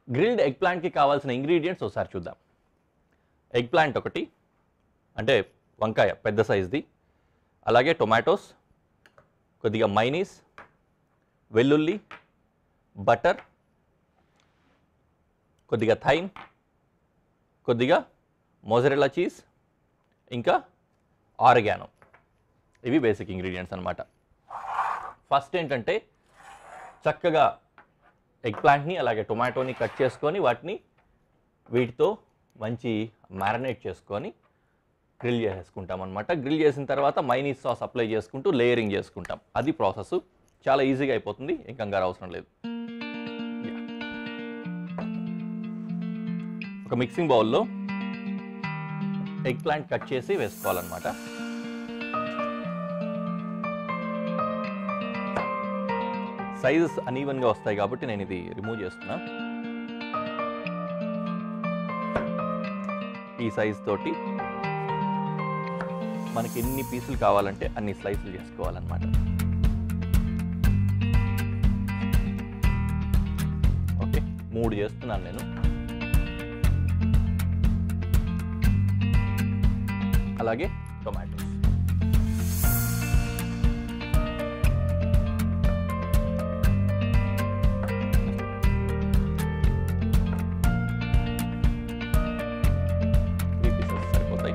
Grilled egg ప్లాంట్కి కావాల్సిన ingredients ఒకసారి చూద్దాం ఎగ్ ప్లాంట్ ఒకటి అంటే వంకాయ పెద్ద సైజ్ది అలాగే టొమాటోస్ కొద్దిగా మైనీస్ వెల్లుల్లి బటర్ కొద్దిగా థైమ్ కొద్దిగా మోజరెల్లా చీజ్ ఇంకా ఆరిగానో ఇవి బేసిక్ ఇంగ్రీడియంట్స్ అన్నమాట ఫస్ట్ ఏంటంటే చక్కగా ఎగ్ ప్లాంట్ని అలాగే టొమాటోని కట్ చేసుకొని వాటిని వీటితో మంచి మ్యారినేట్ చేసుకొని గ్రిల్ చేసేసుకుంటాం అనమాట గ్రిల్ చేసిన తర్వాత మైనీస్ సాస్ అప్లై చేసుకుంటూ లేయరింగ్ చేసుకుంటాం అది ప్రాసెస్ చాలా ఈజీగా అయిపోతుంది ఏం కంగారు అవసరం లేదు Yeah. ఒక మిక్సింగ్ బౌల్లో ఎగ్ ప్లాంట్ కట్ చేసి వేసుకోవాలన్నమాట సైజెస్ అనీవన్గా వస్తాయి కాబట్టి నేను ఇది రిమూవ్ చేస్తున్నా ఈ సైజ్ తోటి మనకి ఎన్ని పీసులు కావాలంటే అన్ని స్లైసులు చేసుకోవాలన్నమాట ఓకే మూడు చేస్తున్నాను నేను అలాగే టొమాటోస్ త్రీ పీసెస్ సరిపోతాయి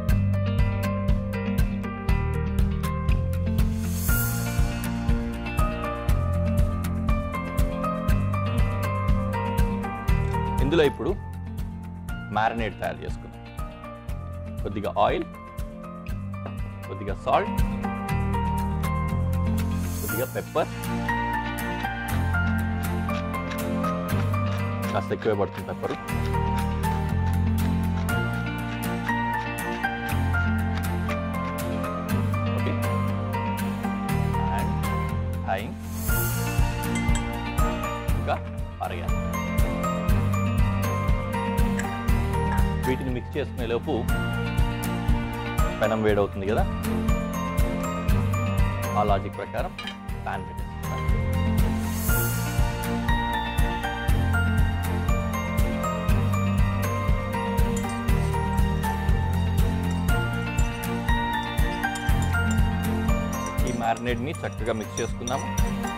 ఇందులో ఇప్పుడు మ్యారినేట్ తయారు చేసుకుందాం కొద్దిగా ఆయిల్ కొద్దిగా సాల్ట్ కొద్దిగా పెప్పర్ కాస్త ఎక్కువే పడుతుంది పెప్పరు ఓకే అండ్ థైమ్ ఇంకా అరగాలి వీటిని మిక్స్ చేసుకునే లోపు పెనం వేడవుతుంది కదా ఆ లాజిక్ ప్రకారం ప్యాన్ పెట్టేసుకుంటాను ఈ మ్యారినేట్ని చక్కగా మిక్స్ చేసుకుందాము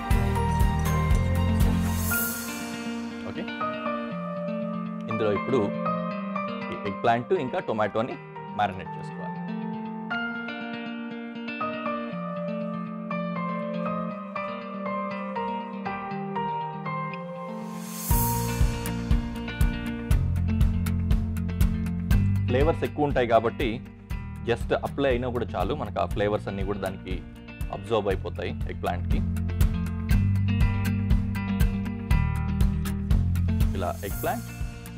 ఓకే ఇందులో ఇప్పుడు ఈ ఎగ్ ప్లాంట్ ఇంకా టొమాటోని మ్యారినేట్ చేసుకోవాలి ఫ్లేవర్స్ ఎక్కువ ఉంటాయి కాబట్టి జస్ట్ అప్లై అయినా కూడా చాలు మనకు ఆ ఫ్లేవర్స్ అన్నీ కూడా దానికి అబ్జర్వ్ అయిపోతాయి ఎగ్ ప్లాంట్కి ఇలా ఎగ్ ప్లాంట్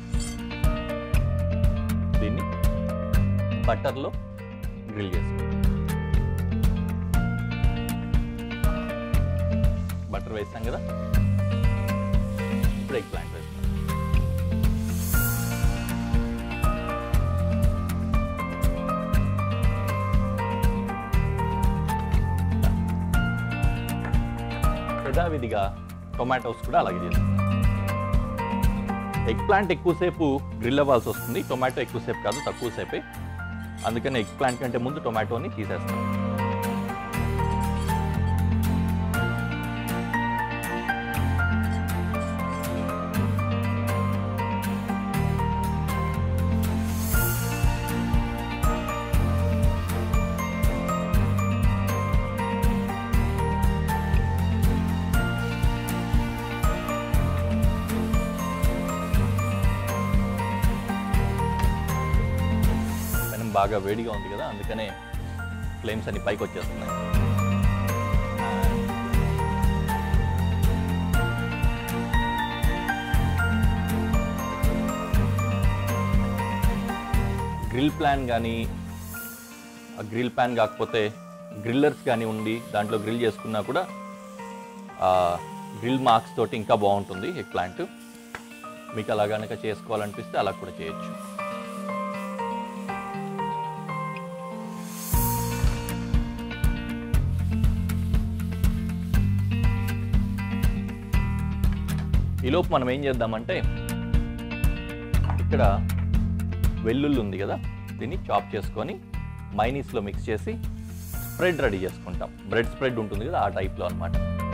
దీన్ని బటర్లో గ్రిల్ చేసుకోవాలి బటర్ వేస్తాం కదా ఇప్పుడు ఎగ్ ప్లాంట్ వేస్తాం యథావిధిగా టొమాటోస్ కూడా అలాగే చేస్తాం ఎగ్ ప్లాంట్ ఎక్కువసేపు గ్రిల్ అవ్వాల్సి వస్తుంది టొమాటో ఎక్కువసేపు కాదు తక్కువసేపే అందుకని ఎగ్ ప్లాంట్ కంటే ముందు టొమాటోని తీసేస్తాం పెనం బాగా వేడిగా ఉంది కదా అందుకనే ఫ్లేమ్స్ అన్ని పైకి వచ్చేస్తున్నాయి గ్రిల్ ప్లాన్ కానీ గ్రిల్ ప్యాన్ కాకపోతే గ్రిల్లర్స్ కానీ ఉండి దాంట్లో గ్రిల్ చేసుకున్నా కూడా గ్రిల్ మార్క్స్ తోటి ఇంకా బాగుంటుంది ఎగ్ ప్లాంట్ మీకు అలా కనుక చేసుకోవాలనిపిస్తే అలా కూడా చేయొచ్చు ఈలోపు మనం ఏం చేద్దామంటే ఇక్కడ వెల్లుల్లి ఉంది కదా దీన్ని చాప్ చేసుకొని మైనీస్లో మిక్స్ చేసి స్ప్రెడ్ రెడీ చేసుకుంటాం బ్రెడ్ స్ప్రెడ్ ఉంటుంది కదా ఆ టైప్లో అనమాట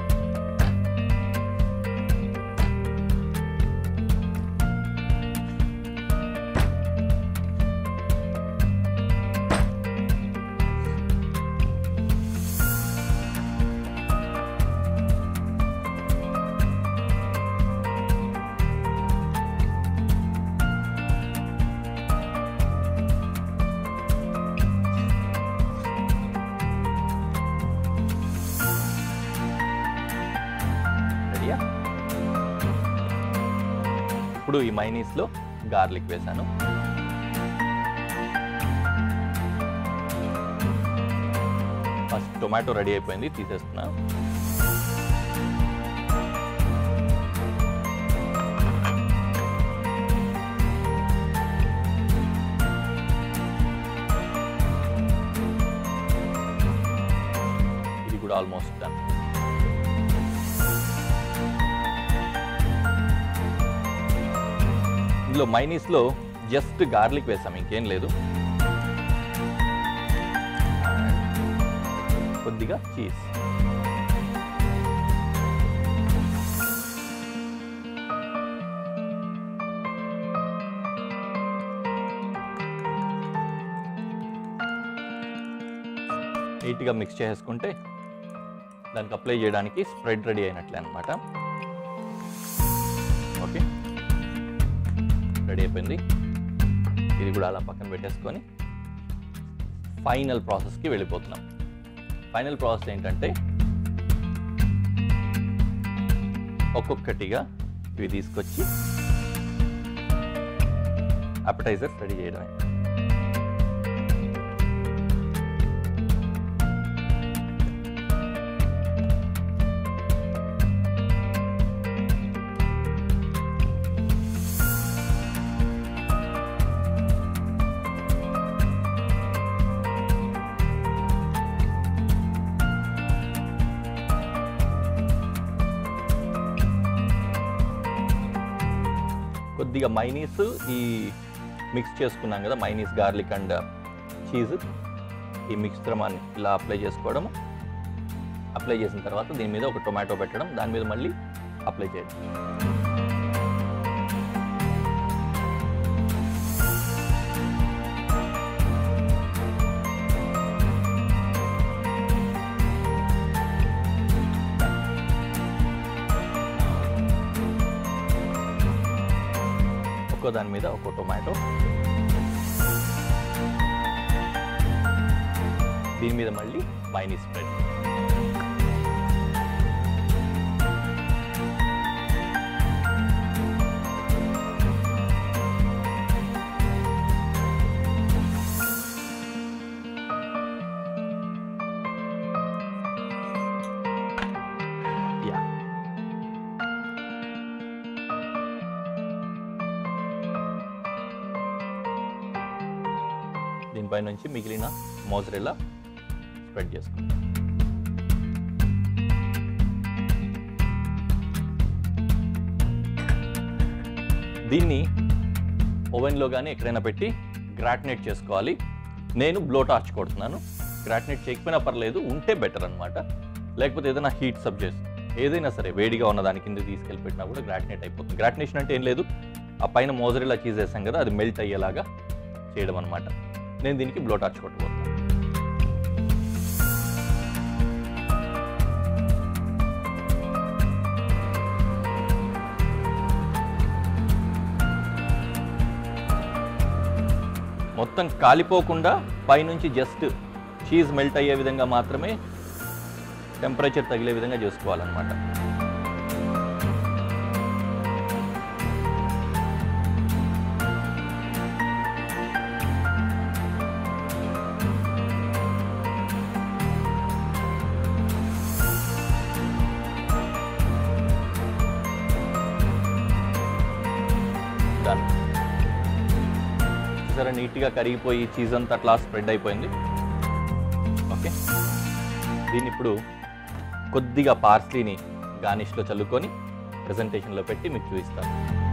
రెడీయా ఇప్పుడు ఈ మైనీస్లో గార్లిక్ వేసాను ఫస్ట్ టొమాటో రెడీ అయిపోయింది తీసేస్తున్నా ఇది కూడా ఆల్మోస్ట్ డన్ ఇందులో మైనీస్లో జస్ట్ గార్లిక్ వేసాం ఇంకేం లేదు And కొద్దిగా చీజ్ నీట్గా మిక్స్ చేసుకుంటే దానికి అప్లై చేయడానికి స్ప్రెడ్ రెడీ అయినట్లే అనమాట ఓకే రెడీ అయిపోయింది ఇది కూడా అలా పక్కన పెట్టేసుకొని ఫైనల్ ప్రాసెస్కి వెళ్ళిపోతున్నాం ఫైనల్ ప్రాసెస్ ఏంటంటే ఒక్కొక్కటిగా ఇవి తీసుకొచ్చి అపటైజర్ రెడీ చేయడమే కొద్దిగా మైనీస్ ఈ మిక్స్ చేసుకున్నాం కదా మైనీస్ గార్లిక్ అండ్ చీజ్ ఈ మిశ్రమాన్ని ఇలా అప్లై చేసుకోవడం అప్లై చేసిన తర్వాత దీని మీద ఒక టొమాటో పెట్టడం దాని మీద మళ్ళీ అప్లై చేయడం ఒక్కో దాని మీద ఒక్కో టొమాటో దీని మీద మళ్ళీ మైనీ స్ప్రెడ్ యా దీనిపై నుంచి మిగిలిన మోజరెల్లా స్ప్రెడ్ చేసుకుంటాం దీన్ని ఓవెన్లో కానీ ఎక్కడైనా పెట్టి గ్రాటినేట్ చేసుకోవాలి నేను బ్లో టార్చ్ కొడుతున్నాను గ్రాటినేట్ చేయకపోయినా పర్లేదు ఉంటే బెటర్ అనమాట లేకపోతే ఏదైనా హీట్ సబ్జెక్ట్ ఏదైనా సరే వేడిగా ఉన్న దాని కింద తీసుకెళ్ళి పెట్టినా కూడా గ్రాటినేట్ అయిపోతుంది గ్రాటినేషన్ అంటే ఏం లేదు ఆ పైన మోజరెలా చీజ్ వేసాం కదా అది మెల్ట్ అయ్యేలాగా చేయడం అనమాట నేను దీనికి బ్లో టార్చ్ కొట్టబోతున్నాను మొత్తం కాలిపోకుండా పైనుంచి జస్ట్ చీజ్ మెల్ట్ అయ్యే విధంగా మాత్రమే టెంపరేచర్ తగిలే విధంగా చేసుకోవాలన్నమాట డన్ సరే నీట్గా కరిగిపోయి చీజ్ అంతా అట్లా స్ప్రెడ్ అయిపోయింది ఓకే దీన్ని ఇప్పుడు కొద్దిగా పార్స్లీని గార్నిష్లో చల్లుకొని ప్రజెంటేషన్లో పెట్టి మీకు చూపిస్తాను